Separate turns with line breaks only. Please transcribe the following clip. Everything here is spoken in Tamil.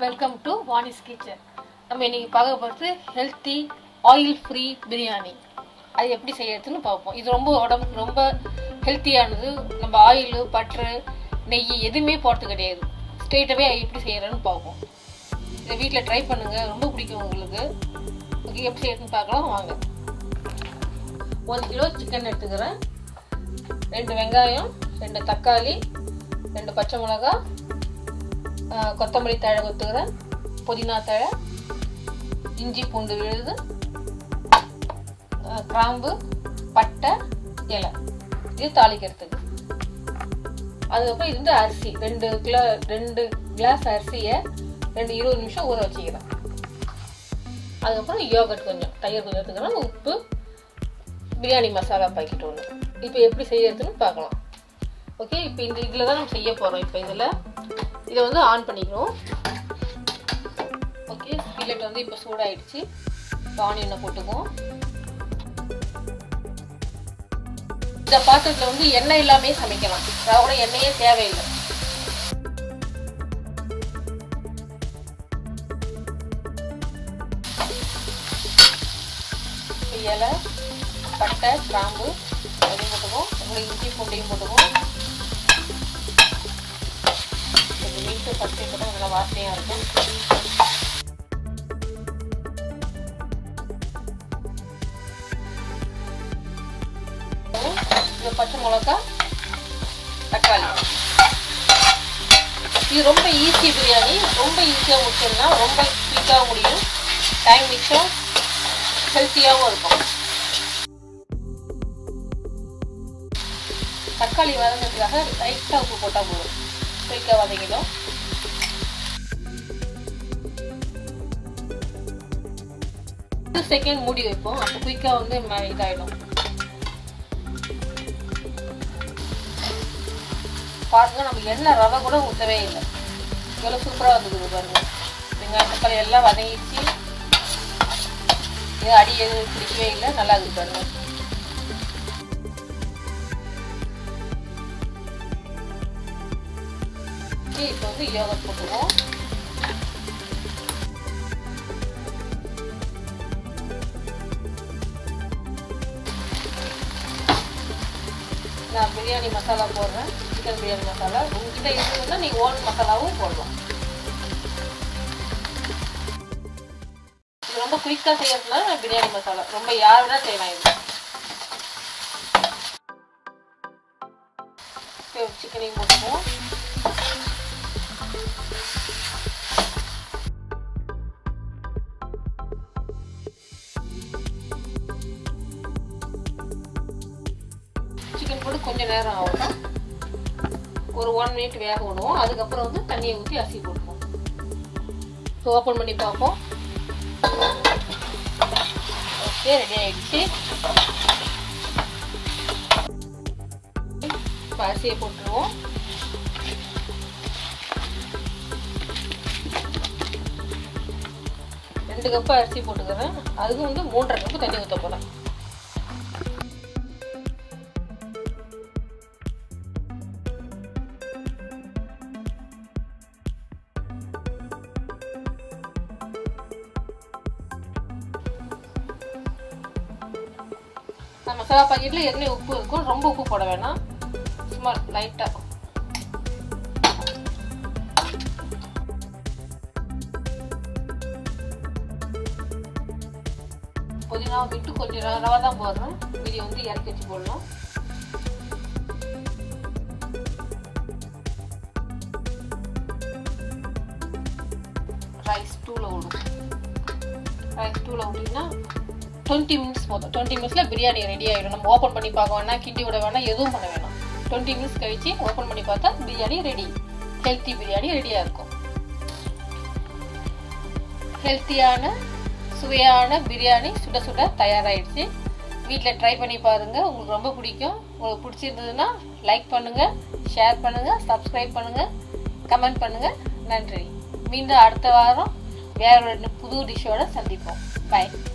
வெல்கம் டு வாணிஸ் கிச்சன் நம்ம இன்னைக்கு பார்க்க போகிறது ஹெல்த்தி ஆயில் ஃப்ரீ பிரியாணி அது எப்படி செய்யறதுன்னு பார்ப்போம் இது ரொம்ப உடம்புக்கு ரொம்ப ஹெல்த்தியானது நம்ம ஆயில் பட்ரு நெய் எதுவுமே போடுறது கிடையாது ஸ்ட்ரெயிட்டாகவே எப்படி செய்யறதுன்னு பார்ப்போம் இதை வீட்டில் ட்ரை பண்ணுங்க ரொம்ப பிடிக்கும் உங்களுக்கு ஓகே எப்படி செய்யறதுன்னு பார்க்கலாம் வாங்க ஒரு கிலோ சிக்கன் எடுத்துக்கிறேன் ரெண்டு வெங்காயம் ரெண்டு தக்காளி ரெண்டு பச்சை மிளகா ஆஹ் கொத்தமல்லி தழை கொத்துக்கிறேன் புதினா தழை இஞ்சி பூண்டு விழுது ஆஹ் கிராம்பு பட்டை இலை இது தாளிக்கிறதுக்கு அதுக்கப்புறம் இது வந்து அரிசி ரெண்டு கிலோ ரெண்டு கிளாஸ் அரிசியை ரெண்டு இருபது நிமிஷம் ஊற வச்சுக்கிறேன் அதுக்கப்புறம் யோகட் கொஞ்சம் தயிர் கொஞ்சம் எடுத்துக்கிறேன் உப்பு பிரியாணி மசாலா பாக்கெட் ஒன்று இப்போ எப்படி செய்யறதுன்னு பார்க்கலாம் ஓகே இப்போ இந்த இதில் தான் நம்ம செய்ய போகிறோம் இப்போ இதில் இதை வந்து ஆன் பண்ணிக்கிறோம் ஓகே ஸ்பில்லெட் வந்து இப்போ சூடாயிடுச்சு இப்போ ஆனியனை போட்டுக்குவோம் இந்த பாத்திரத்தில் வந்து எண்ணெய் இல்லாமே சமைக்கலாம் அதோட எண்ணெயே தேவையில்லை இலை பட்டை கிராம்பு அதையும் போட்டுக்குவோம் உங்களுக்கு இஞ்சி பூண்டையும் போட்டுக்குவோம் கொஞ்சம் மீட்டு பச்சை கூட நல்லா வாசனையாக இருக்கும் இந்த பச்சை மிளகா தக்காளி இது ரொம்ப ஈஸி பிரியாணி ரொம்ப ஈஸியாக முடிச்சிடலாம் ரொம்ப குயிக்காக முடியும் டைம் மிச்சம் ஹெல்த்தியாகவும் இருக்கும் தக்காளி வதங்கிறதுக்காக லைட்டாக உப்பு போட்டால் போதும் குயிக்காக வதங்கிடும் செகண்ட் மூடி வைப்போம் அப்போ குயிக்காக வந்து இதாகிடும் பாருங்க நம்ம எண்ணெய் ரவை கூட ஊற்றவே இல்லை எவ்வளோ சூப்பராக வந்துருக்குது பாருங்க வெங்காயம் தக்காளி எல்லாம் வதங்கிச்சு இது அடி எதுவும் பிடிக்கவே இல்லை நல்லா இருக்குது பாருங்க இப்போ வந்து யோகா போட்டுருவோம் நான் பிரியாணி மசாலா போடுறேன் சிக்கன் பிரியாணி மசாலா உங்ககிட்ட இருந்ததுன்னா நீங்கள் ஓன் மசாலாவும் போடலாம் இது ரொம்ப குயிக்காக செய்யறதுனால நான் பிரியாணி மசாலா ரொம்ப யார் வேணா செய்யலாம் இது சிக்கனையும் போட்டுக்குவோம் சிக்கன் போட்டு கொஞ்சம் நேரம் ஆகும் ஒரு ஒன் மினிட் வேக விடுவோம் அதுக்கப்புறம் வந்து தண்ணியை ஊற்றி அரிசி போட்டுருவோம் ஸோ ஓப்பன் பண்ணி பார்ப்போம் ஓகே ரெடி ஆயிடுச்சு இப்போ அரிசியை போட்டுருவோம் ரெண்டு கப்பு அரிசி போட்டுக்கிறேன் அதுக்கு வந்து மூன்றரை கப்பு தண்ணி ஊற்ற போகிறேன் மசாலா பாக்கெட்டில் ஏற்கனவே உப்பு இருக்கும் ரொம்ப உப்பு போட வேணாம் சும்மா லைட்டாக புதினா விட்டு கொஞ்சம் ரவா தான் போடுறேன் மீதி வந்து இறக்கி வச்சு போடலாம் ரைஸ் டூவில் விடும் ரைஸ் டூவில் விட்டிங்கன்னா டுவெண்ட்டி மினிட்ஸ் போதும் டுவெண்ட்டி மினிட்ஸில் பிரியாணி ரெடி ஆகிடும் நம்ம ஓப்பன் பண்ணி பார்க்க வேணாம் கிண்டி விட வேணாம் எதுவும் பண்ண வேணாம் டுவெண்ட்டி மினிட்ஸ் கழிச்சு ஓப்பன் பண்ணி பார்த்தா பிரியாணி ரெடி ஹெல்த்தி பிரியாணி ரெடியாக இருக்கும் ஹெல்த்தியான சுவையான பிரியாணி சுட சுட தயாராகிடுச்சு வீட்டில் ட்ரை பண்ணி பாருங்கள் உங்களுக்கு ரொம்ப பிடிக்கும் உங்களுக்கு பிடிச்சிருந்ததுன்னா லைக் பண்ணுங்கள் ஷேர் பண்ணுங்கள் சப்ஸ்கிரைப் பண்ணுங்கள் கமெண்ட் பண்ணுங்கள் நன்றி மீண்டும் அடுத்த வாரம் வேற ஒரு புது டிஷ்ஷோட சந்திப்போம் பாய்